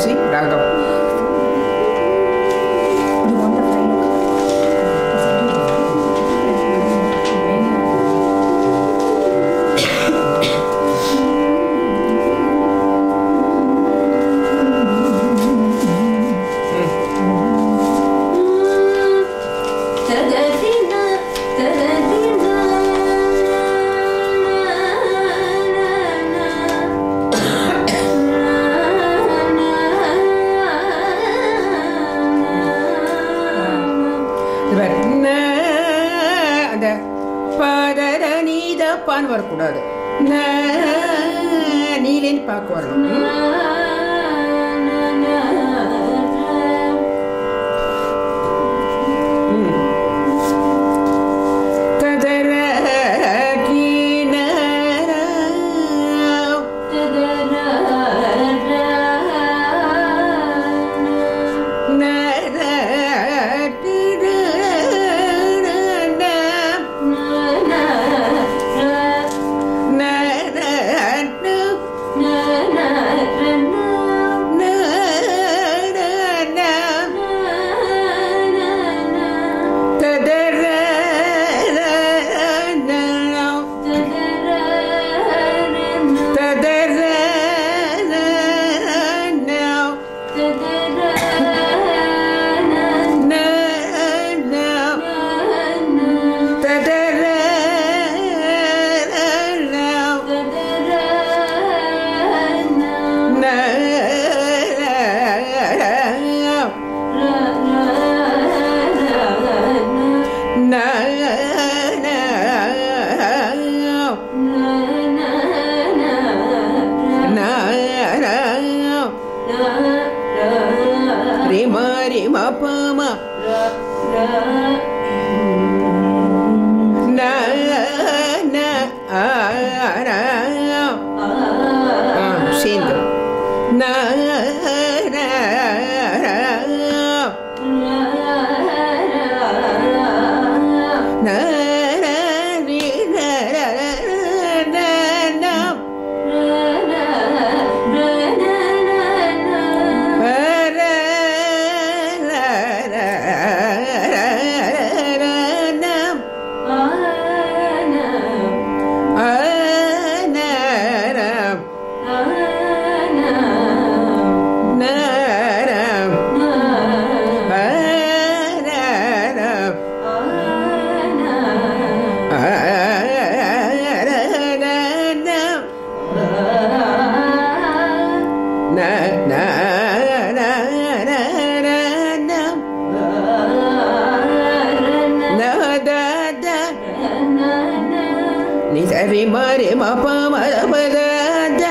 C ராகம் You want the final? ந, அந்த பதர நீதப்பான்னு வரக்கூடாது ந, நீலேன்னு பார்க்க வரணும் ம். ம். ததர கீனர. நர திரு ந. நர நு. நர ந. ததர ந. ததர ந. ந. ந. ததர ந. ந. ரிம ரிம பம ந ந ஆ ர ஆ சேர்ந்து ந ர ர ந ர ரி ர ர ர ந ந ர ர ர ர ந ஆ ந ர ந ர ஆ ர ர ஆ ர ர ந ந ந ர ர ர ந ந த த ni sa ri ma ri ma pa ma da pa da da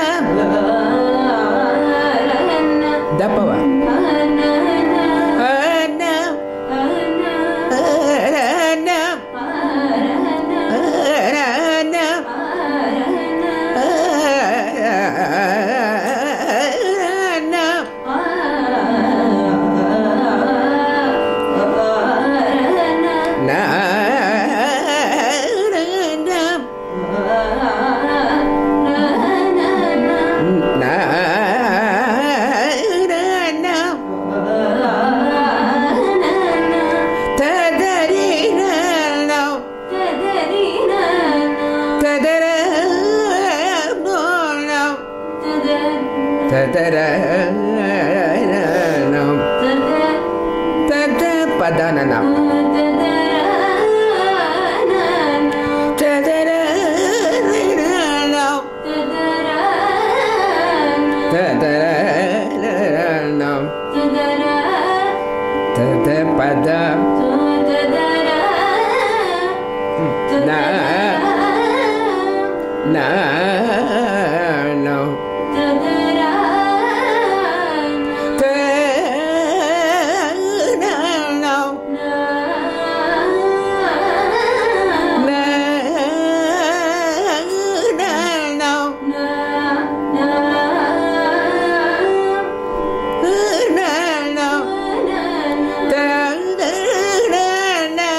da pa wa a na a ra na a ra na a ra na na ra na na ra na ta da ri na na ta da ra no no ta da ra no ta da pa da na na ta da ra no ta da ra no ta da pa da na na no ta na no na na no na no ta na na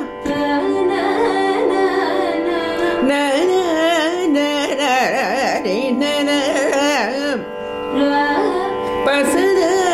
na na na ri na na pa sa da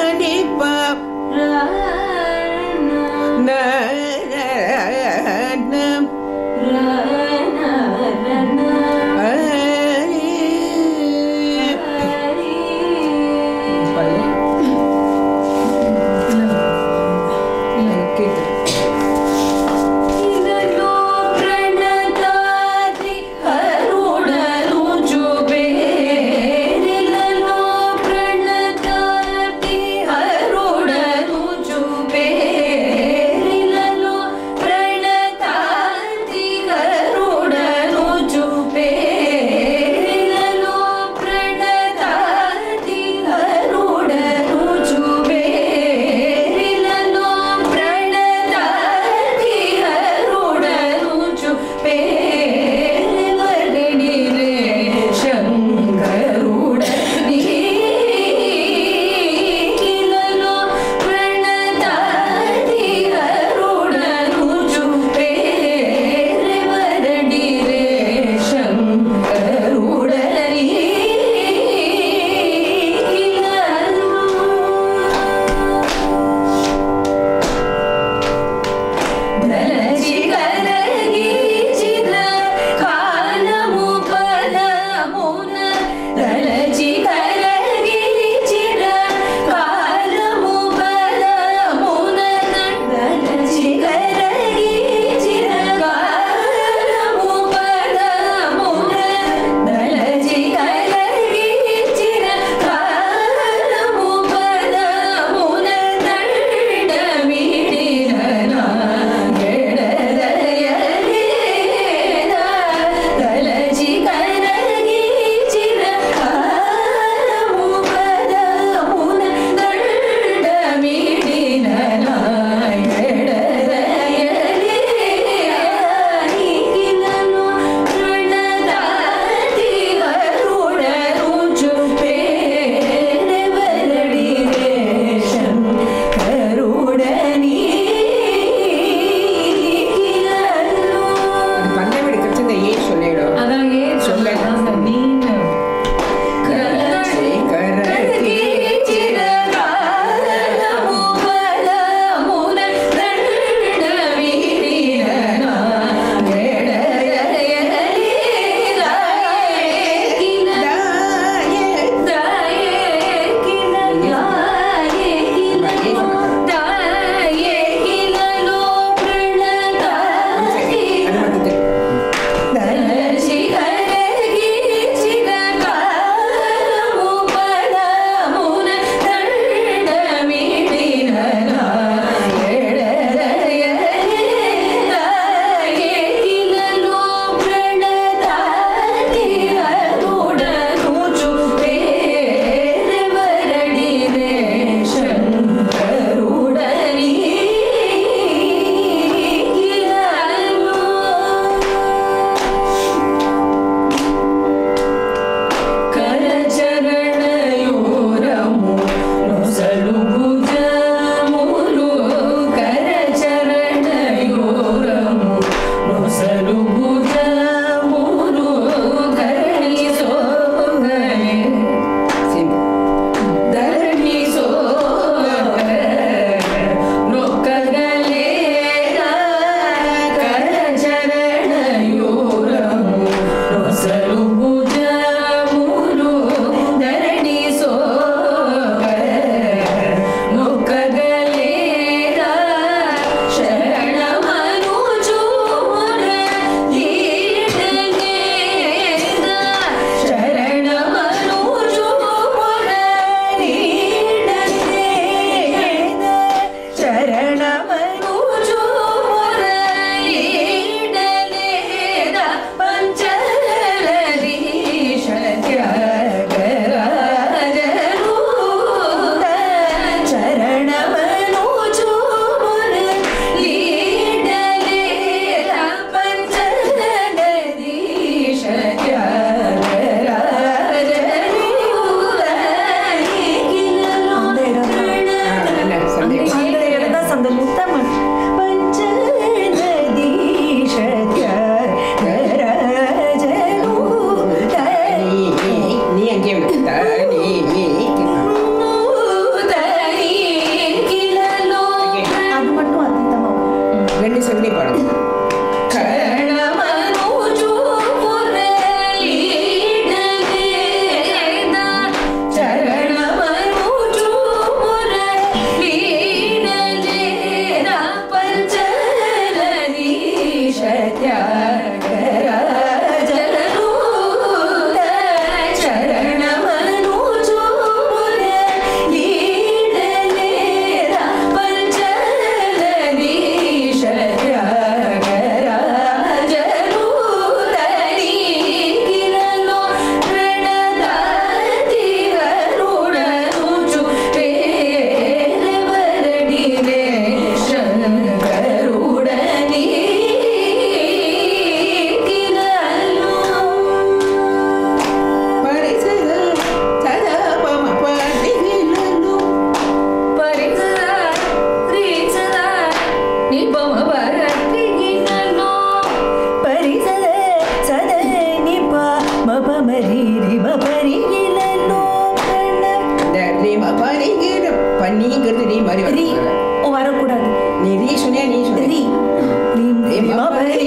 நீங்கிறது நீ மாதிரி ரீ வரக்கூடாது. ஓ வரக்கூடாது நீ ரீ சொன்னியா நீ சொன்னியா ரீ ரீம் ரீம் மபரி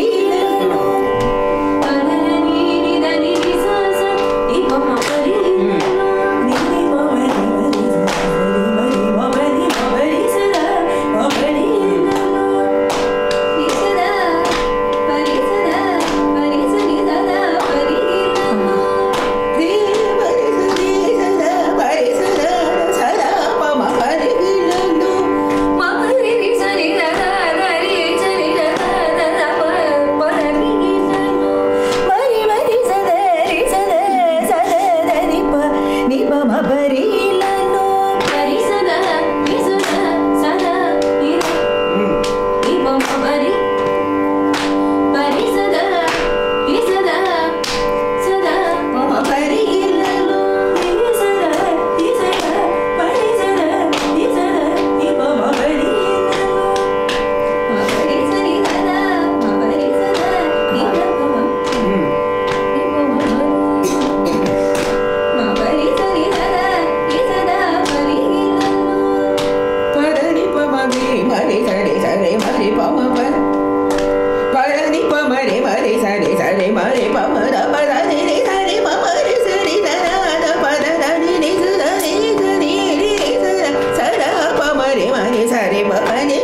மரி மரி சத ரி சத சத தரி ப நி ப மபரி லனோ சரி மகனே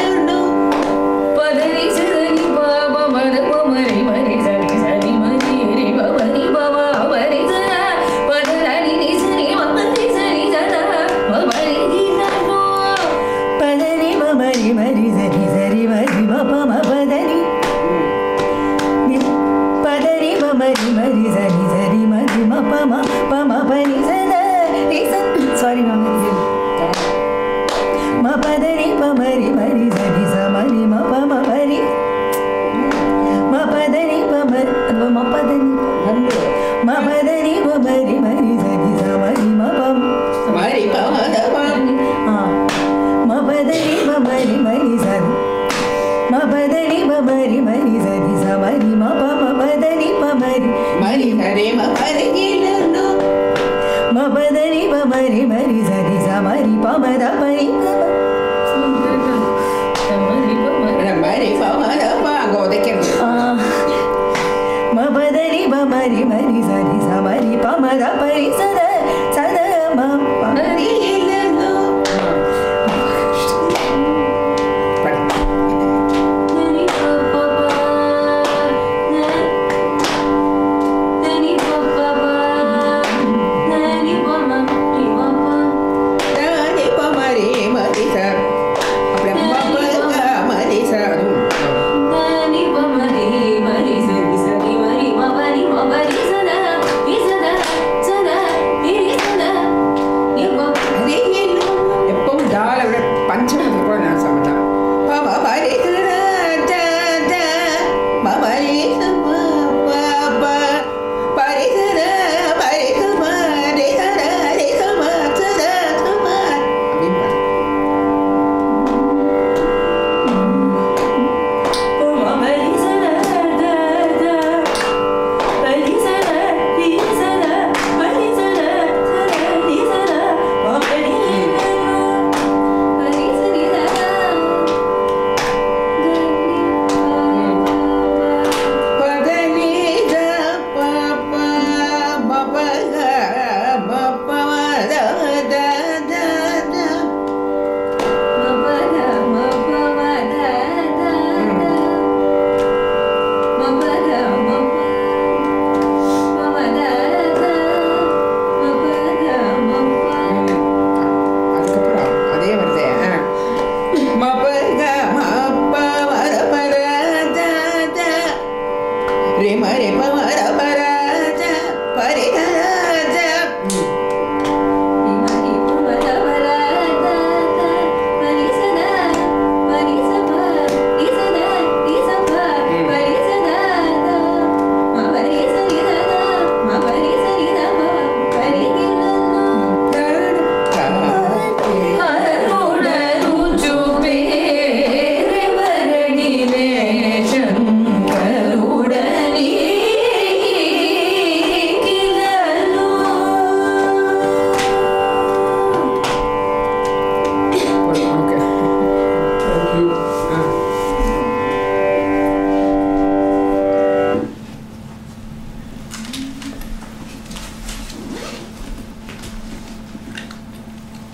பதரி சரி பாப மத பமரி மரி சரி சரி மரி ரி பவரி பவ அவரி சர பதரி நி சரி மபரி சரி சத பவரி கினோ பதரி பமரி மரி சரி சரி மரி பப மபதரி பதரி பமரி மரி சரி சரி மரி மப ம பம பரி சத ரி சத் சாரி மேம் மபதரி பமரி மரி சரி சமரி மப மபரி மபதரி பமர் அது மபதரி மபதரி பமரி மரி சரி சமரி மபம் மாறி பாதவம் ஆ மபதரி பமரி மரி சரி மபதரி பமரி மரி சரி சமரி மப மபதரி பமரி மரி ஹரே மகரிகிலனு மபதரி பமரி மரி சரி சமரி பமத பரி சமரி பமரி மரி பாதவா அங்க உதைக்கிறது மபதரி பமரி மரி சரி சமரி பமத பரி சத சத ம பமரி